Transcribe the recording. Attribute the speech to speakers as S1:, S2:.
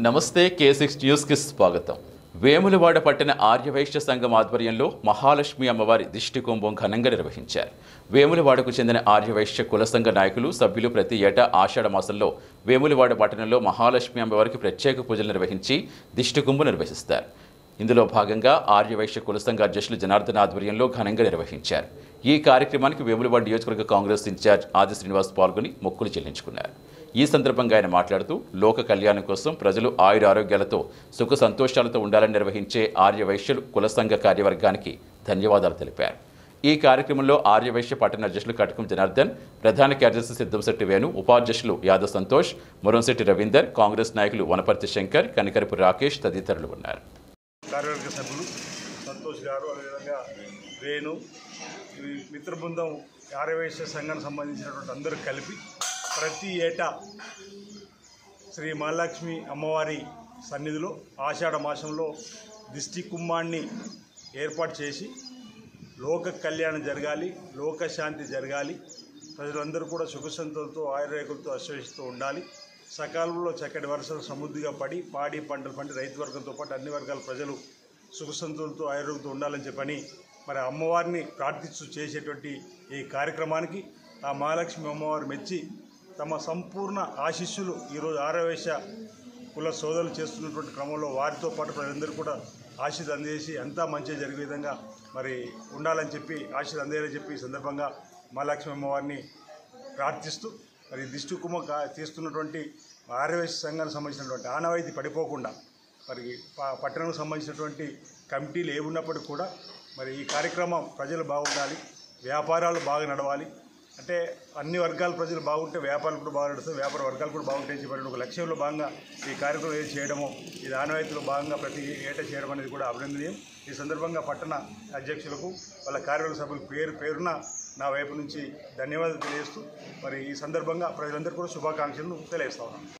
S1: నమస్తే కే సిక్స్ న్యూస్కి స్వాగతం వేములవాడ పట్టణ ఆర్యవైశ్య సంఘం ఆధ్వర్యంలో మహాలక్ష్మి అమ్మవారి దిష్టి కుంభం ఘనంగా నిర్వహించారు వేములవాడకు చెందిన ఆర్యవైశ్య కుల సంఘ నాయకులు సభ్యులు ప్రతి ఏటా ఆషాఢ మాసంలో వేములవాడ పట్టణంలో మహాలక్ష్మి అమ్మవారికి ప్రత్యేక పూజలు నిర్వహించి దిష్టి కుంభం నిర్వహిస్తారు ఇందులో భాగంగా ఆర్యవైశ్య కుల సంఘ అధ్యక్షులు జనార్దన్ ఆధ్వర్యంలో ఘనంగా నిర్వహించారు ఈ కార్యక్రమానికి వేములవాడ నియోజకవర్గ కాంగ్రెస్ ఇన్ఛార్జ్ ఆది శ్రీనివాస్ పాల్గొని మొక్కులు చెల్లించుకున్నారు ఈ సందర్భంగా ఆయన మాట్లాడుతూ లోక కళ్యాణం కోసం ప్రజలు ఆయుర ఆరోగ్యాలతో సుఖ సంతోషాలతో ఉండాలని నిర్వహించే ఆర్యవైశ్యులు కుల సంఘ కార్యవర్గానికి ధన్యవాదాలు తెలిపారు ఈ కార్యక్రమంలో ఆర్యవైశ్య పట్టణ అధ్యక్షులు కటకం జనార్దన్ ప్రధాన కార్యదర్శి సిద్ధంశెట్టి వేణు ఉపాధ్యక్షులు యాదవ్ సంతోష్ మురంశెట్టి రవీందర్ కాంగ్రెస్ నాయకులు వనపర్తి శంకర్ కనికరపు రాకేష్ తదితరులు ఉన్నారు
S2: కార్యవర్గ సభ్యులు సంతోష్ గారు అదేవిధంగా వేణు ఈ మిత్ర బృందం ఆర్యవైశ్య సంఘానికి సంబంధించినటువంటి అందరూ కలిపి ప్రతి ఏటా శ్రీ మహాలక్ష్మి అమ్మవారి సన్నిధిలో ఆషాఢ మాసంలో దిష్టి కుంభాన్ని ఏర్పాటు చేసి లోక కళ్యాణం జరగాలి లోక శాంతి జరగాలి ప్రజలందరూ కూడా సుఖసంతులతో ఆయుర్వేకులతో అశ్వసిస్తూ ఉండాలి సకాలంలో చక్కటి వర్షాలు సమృద్ధిగా పడి పాడి పంటలు పండి రైతు వర్గంతో పాటు అన్ని వర్గాల ప్రజలు సుఖసంతులతో ఆయుర్వేదంతో ఉండాలని చెప్పని మరి అమ్మవారిని ప్రార్థిస్తూ చేసేటువంటి ఈ కార్యక్రమానికి ఆ మహాలక్ష్మి అమ్మవారు మెచ్చి తమ సంపూర్ణ ఆశీస్సులు ఈరోజు ఆరవేశ కుల సోదరులు చేస్తున్నటువంటి క్రమంలో వారితో పాటు ప్రజలందరూ కూడా ఆశీస్ అందజేసి అంతా మంచిగా జరిగే విధంగా మరి ఉండాలని చెప్పి ఆశీస్ అందేయాలని చెప్పి ఈ సందర్భంగా మహాలక్ష్మి అమ్మవారిని ప్రార్థిస్తూ మరి దిష్టి కుమ్మ కా- తీస్తున్నటువంటి ఆర్యవేశ సంఘానికి సంబంధించినటువంటి ఆనవాయితీ పడిపోకుండా మరి ప- పట్టణానికి సంబంధించినటువంటి కమిటీలు ఏ ఉన్నప్పటికీ కూడా మరి ఈ కార్యక్రమం ప్రజలు బాగుండాలి వ్యాపారాలు బాగా నడవాలి అంటే అన్ని వర్గాల ప్రజలు బాగుంటే వ్యాపారాలు కూడా బాగా నడుస్తాయి వ్యాపార వర్గాలు కూడా బాగుంటాయి చెప్పి ఒక లక్ష్యంలో భాగంగా ఈ కార్యక్రమం ఏది చేయడమో ఇది ఆనవాయితీలో భాగంగా ప్రతి ఏటా చేయడం అనేది కూడా అభినందనీయం ఈ సందర్భంగా పట్టణ అధ్యక్షులకు వాళ్ళ కార్యవర్గ సభ్యులకు పేరు పేరున నా వైపు నుంచి ధన్యవాదాలు తెలియజేస్తూ మరి ఈ సందర్భంగా ప్రజలందరూ కూడా శుభాకాంక్షలను తెలియజేస్తా ఉన్నాను